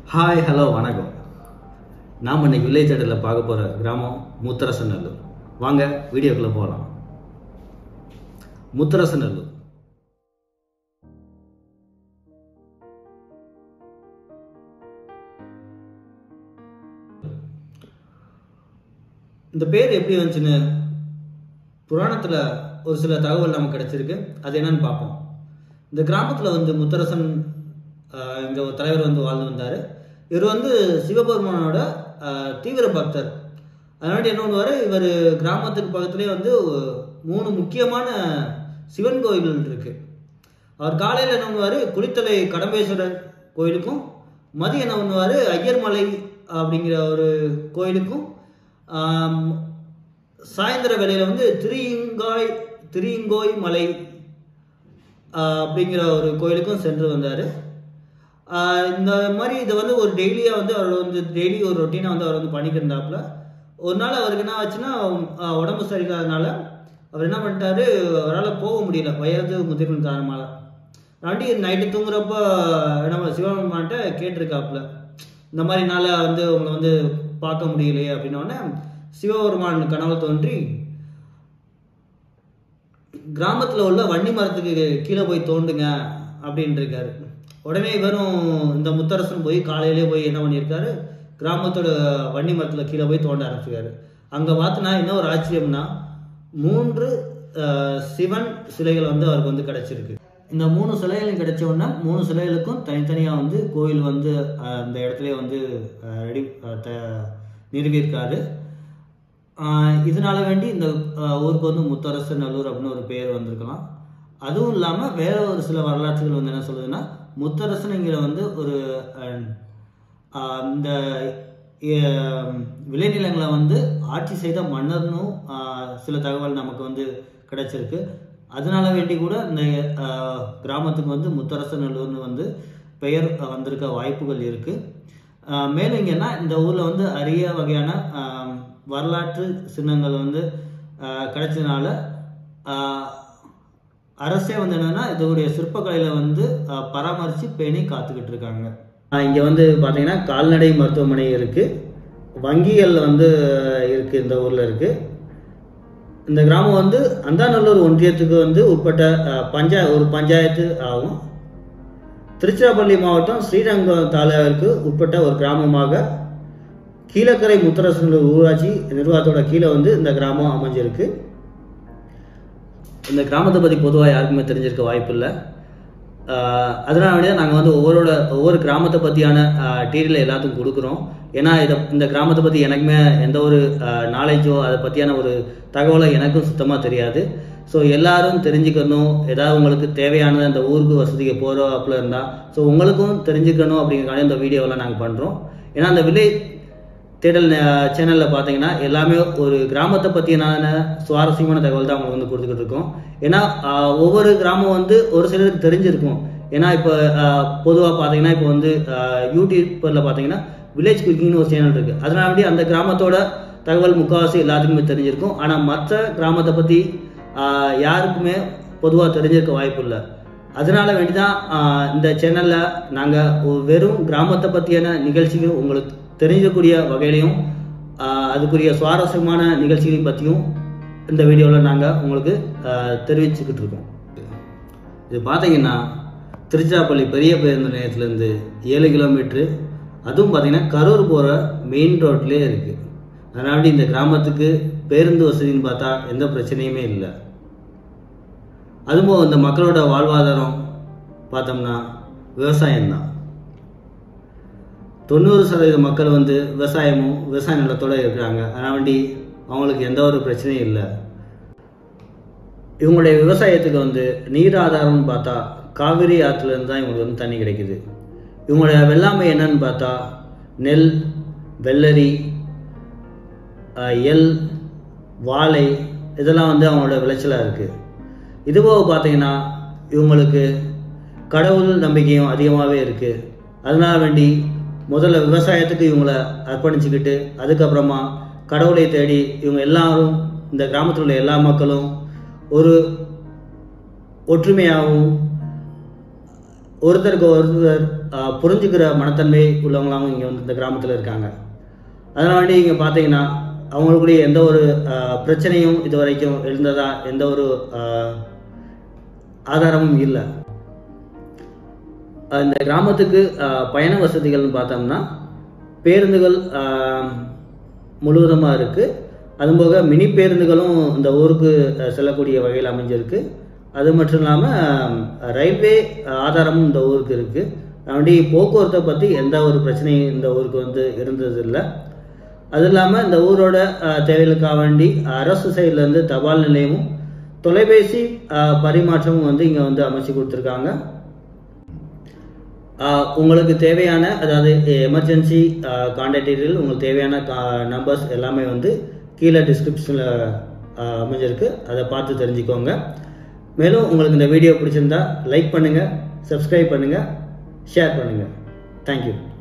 hi hello வணக்கம் நாம் இன்னைக்கு வில்லேஜ் தேட்டரில் பார்க்க போகிற கிராமம் முத்தரசநல்லூர் வாங்க வீடியோக்குள்ளே போகலாம் முத்தரசநல்லூர் இந்த பேர் எப்படி வந்துச்சுன்னு புராணத்தில் ஒரு சில தகவல் நமக்கு கிடைச்சிருக்கு அது என்னன்னு பார்ப்போம் இந்த கிராமத்தில் வந்து முத்தரசன் ஆஹ், இங்க ஒரு தலைவர் வந்து வாழ்ந்து வந்தார் இவர் வந்து சிவபெருமானோட ஆஹ், தீவிர பக்தர் அதனால என்ன பண்ணுவார் இவர் கிராமத்துக்கு பக்கத்துலேயே வந்து மூணு முக்கியமான சிவன் கோயில்கள் இருக்கு அவர் காலையில் என்ன பண்ணுவார் குளித்தலை கடம்பேஸ்வரர் கோயிலுக்கும் மதியம் என்ன பண்ணுவார் ஐயர்மலை அப்படிங்கிற ஒரு கோயிலுக்கும் ஆம், சாயந்தர வேளையில வந்து திரியுங்காய் திரியுங்கோய் மலை ஆஹ், அப்படிங்கிற ஒரு கோயிலுக்கும் சென்று வந்தார் இந்த மாதிரி இதை வந்து ஒரு டெய்லியாக வந்து அவர் வந்து டெய்லி ஒரு ரொட்டீனாக வந்து அவர் வந்து பண்ணிட்டு இருந்தாப்புல ஒரு நாள் அவருக்கு என்ன ஆச்சுன்னா ஆஹ், உடம்பு சரியில்லாதனால அவர் என்ன பண்ணிட்டாரு அவரால் போக முடியல வயது முதிர்வின் காரணமாக நாட்டி நைட்டு தூங்குறப்ப நம்ம சிவபெருமான்ட்ட கேட்டிருக்காப்புல இந்த மாதிரி நாள வந்து உங்களை வந்து பார்க்க முடியலையே அப்படின்னோடனே சிவபெருமான் கனவு தோன்றி கிராமத்தில் உள்ள வன்னி மரத்துக்கு கீழே போய் தோண்டுங்க அப்படின்ட்டு இருக்காரு உடனே இவரும் இந்த முத்தரசன் போய் காலையிலே போய் என்ன பண்ணியிருக்காரு கிராமத்தோட வன்னி மரத்தில் கீழே போய் தோண்ட ஆரம்பிச்சிருக்காரு அங்கே பார்த்தனா என்ன ஒரு ஆச்சரியம்னா மூன்று அஹ், சிவன் சிலைகள் வந்து அவருக்கு வந்து கிடைச்சிருக்கு இந்த மூணு சிலைகளும் கிடைச்ச உடனே மூணு சிலைகளுக்கும் தனித்தனியாக வந்து கோயில் வந்து அஹ், அந்த இடத்துல வந்து ரெடி நிறுவியிருக்காரு ஆஹ் இதனால வேண்டி இந்த ஆஹ் ஊருக்கு வந்து முத்தரசு நல்லூர் அப்படின்னு ஒரு பேர் வந்திருக்கலாம் அதுவும் இல்லாமல் வேற ஒரு சில வரலாற்றுகள் வந்து என்ன சொல்லுதுன்னா முத்தரசனுங்கிற வந்து ஒரு ஆஹ் ஆஹ் இந்த ஆஹ் விளைநிலங்களை வந்து ஆட்சி செய்த மன்னர்னும் ஆஹ் சில தகவல் நமக்கு வந்து கிடைச்சிருக்கு அதனால வேண்டி கூட இந்த ஆஹ் கிராமத்துக்கு வந்து முத்தரசு நல்லூர்னு வந்து பெயர் வந்திருக்க வாய்ப்புகள் இருக்கு ஆஹ் மேலும் இங்கன்னா இந்த ஊர்ல வந்து அரிய வகையான ஆஹ் வரலாற்று சின்னங்கள் வந்து ஆஹ் கிடைச்சதுனால ஆஹ் அரசே வந்து என்னன்னா இதோடைய சிற்பக்கலையில வந்து ஆஹ் பராமரிச்சு பேணி காத்துக்கிட்டு இருக்காங்க ஆஹ் இங்க வந்து பாத்தீங்கன்னா கால்நடை மருத்துவமனை இருக்கு வங்கிகள் வந்து இருக்கு இந்த ஊர்ல இருக்கு இந்த கிராமம் வந்து அந்தாநல்லூர் ஒன்றியத்துக்கு வந்து உட்பட்ட ஆஹ் பஞ்சா ஒரு பஞ்சாயத்து ஆகும் திருச்சிராப்பள்ளி மாவட்டம் ஸ்ரீரங்கம் தாலுகாவிற்கு உட்பட்ட ஒரு கிராமமாக கீழக்கரை முத்தரசனூர் ஊராட்சி நிர்வாகத்தோட கீழே வந்து இந்த கிராமம் அமைஞ்சிருக்கு இந்த கிராமத்தை பற்றி பொதுவாக யாருக்குமே தெரிஞ்சிருக்க வாய்ப்பு இல்லை அதனால வேண்டிய நாங்கள் வந்து ஒவ்வொருட ஒவ்வொரு கிராமத்தை பற்றியான டீட்டெயில் எல்லாத்துக்கும் கொடுக்குறோம் ஏன்னா இதை இந்த கிராமத்தை பற்றி எனக்குமே எந்த ஒரு நாலேஜோ அதை பற்றியான ஒரு தகவலோ எனக்கும் சுத்தமாக தெரியாது ஸோ எல்லாரும் தெரிஞ்சுக்கணும் ஏதாவது உங்களுக்கு தேவையானது அந்த ஊருக்கு வசதிக்கு போகிறப்பல இருந்தால் ஸோ உங்களுக்கும் தெரிஞ்சுக்கணும் அப்படிங்கிறக்கான இந்த வீடியோவெல்லாம் நாங்கள் பண்ணுறோம் ஏன்னா அந்த வில்லேஜ் தேடல் சேனலில் பார்த்தீங்கன்னா எல்லாமே ஒரு கிராமத்தை பற்றியான சுவாரஸ்யமான தகவல் தான் அவங்க வந்து கொடுத்துக்கிட்டு இருக்கோம் ஏன்னா ஆஹ், ஒவ்வொரு கிராமம் வந்து ஒரு சிலருக்கு தெரிஞ்சிருக்கும் ஏன்னா இப்போ பொதுவாக பார்த்தீங்கன்னா இப்போ வந்து ஆஹ், யூடியூப்பில் பார்த்தீங்கன்னா வில்லேஜ் குக்கிங்னு ஒரு சேனல் இருக்குது அதனால வேண்டி அந்த கிராமத்தோட தகவல் முக்கால்வாசி எல்லாத்துக்குமே தெரிஞ்சிருக்கும் ஆனால் மற்ற கிராமத்தை பற்றி யாருக்குமே பொதுவாக தெரிஞ்சிருக்க வாய்ப்பு இல்லை அதனால வேண்டி தான் ஆஹ், இந்த சேனலில் நாங்கள் வெறும் கிராமத்தை பற்றியான நிகழ்ச்சிகள் உங்களுக்கு தெரிஞ்சக்கூடிய வகையிலையும் ஆஹ், அதுக்குரிய சுவாரஸ்யமான நிகழ்ச்சிகளை பற்றியும் இந்த வீடியோவில் நாங்கள் உங்களுக்கு ஆஹ், தெரிவிச்சுக்கிட்டு இருக்கோம் இது பார்த்தீங்கன்னா திருச்சிராப்பள்ளி பெரிய பேருந்து நிலையத்துலேருந்து ஏழு கிலோமீட்ரு அதுவும் பார்த்தீங்கன்னா கரூர் போகிற மெயின் ரோட்லேயே இருக்குது அதனால இந்த கிராமத்துக்கு பேருந்து வசதின்னு பார்த்தா எந்த பிரச்சனையுமே இல்லை அதுவும் இந்த மக்களோட வாழ்வாதாரம் பார்த்தோம்னா விவசாயம்தான் தொண்ணூறு சதவீத மக்கள் வந்து விவசாயமும் விவசாய நிலத்தோட இருக்கிறாங்க அதனால் வேண்டி அவங்களுக்கு எந்த ஒரு பிரச்சனையும் இல்லை இவங்களுடைய விவசாயத்துக்கு வந்து நீர் ஆதாரம்னு பார்த்தா காவிரி ஆற்றுல இருந்து தான் இவங்களுக்கு வந்து தண்ணி கிடைக்குது இவங்களுடைய வெள்ளாமை என்னன்னு பார்த்தா நெல் வெள்ளரி ஆஹ், எள் வாழை இதெல்லாம் வந்து அவங்களோட விளைச்சலாக இருக்குது இதுபோக பார்த்தீங்கன்னா இவங்களுக்கு கடவுள் நம்பிக்கையும் அதிகமாகவே இருக்குது அதனால வேண்டி முதல்ல விவசாயத்துக்கு இவங்கள அர்ப்பணிச்சுக்கிட்டு அதுக்கப்புறமா கடவுளை தேடி இவங்க எல்லாரும் இந்த கிராமத்தில் உள்ள எல்லா மக்களும் ஒரு ஒற்றுமையாகவும் ஒருத்தருக்கு ஒருத்தர் ஆஹ், புரிஞ்சுக்கிற மனத்தன்மை உள்ளவங்களாகவும் இங்கே வந்து இந்த கிராமத்தில் இருக்காங்க அதனால வேண்டி இங்கே பார்த்தீங்கன்னா அவங்களுக்குடைய எந்த ஒரு ஆஹ், பிரச்சனையும் இது வரைக்கும் இருந்ததா எந்த ஒரு ஆஹ், ஆதாரமும் இல்லை இந்த கிராமத்துக்கு ஆஹ், பயண வசதிகள்னு பார்த்தோம்னா பேருந்துகள் முழுவதுமாக இருக்குது அதுபோக மினி பேருந்துகளும் இந்த ஊருக்கு ஆஹ், செல்லக்கூடிய வகையில் அமைஞ்சிருக்கு அது மட்டும் இல்லாமல் ரயில்வே ஆதாரமும் இந்த ஊருக்கு இருக்குது அப்படி போக்குவரத்தை பற்றி எந்த ஒரு பிரச்சனையும் இந்த ஊருக்கு வந்து இருந்ததில்லை அது இல்லாமல் இந்த ஊரோட ஆஹ், தேவைகளுக்காக வேண்டி அரசு சைட்லேருந்து தபால் நிலையமும் தொலைபேசி ஆஹ், பரிமாற்றமும் வந்து இங்கே வந்து அமைச்சு கொடுத்துருக்காங்க ஆஹ் உங்களுக்கு தேவையான அதாவது எமர்ஜென்சி கான்டாக்ட் டீட்டெயில் உங்களுக்கு தேவையான நம்பர்ஸ் எல்லாமே வந்து கீழே டிஸ்கிரிப்ஷனில் அமைஞ்சிருக்கு அதை பார்த்து தெரிஞ்சுக்கோங்க மேலும் உங்களுக்கு இந்த வீடியோ பிடிச்சிருந்தா லைக் பண்ணுங்கள் சப்ஸ்கிரைப் பண்ணுங்கள் ஷேர் பண்ணுங்கள் தேங்க்யூ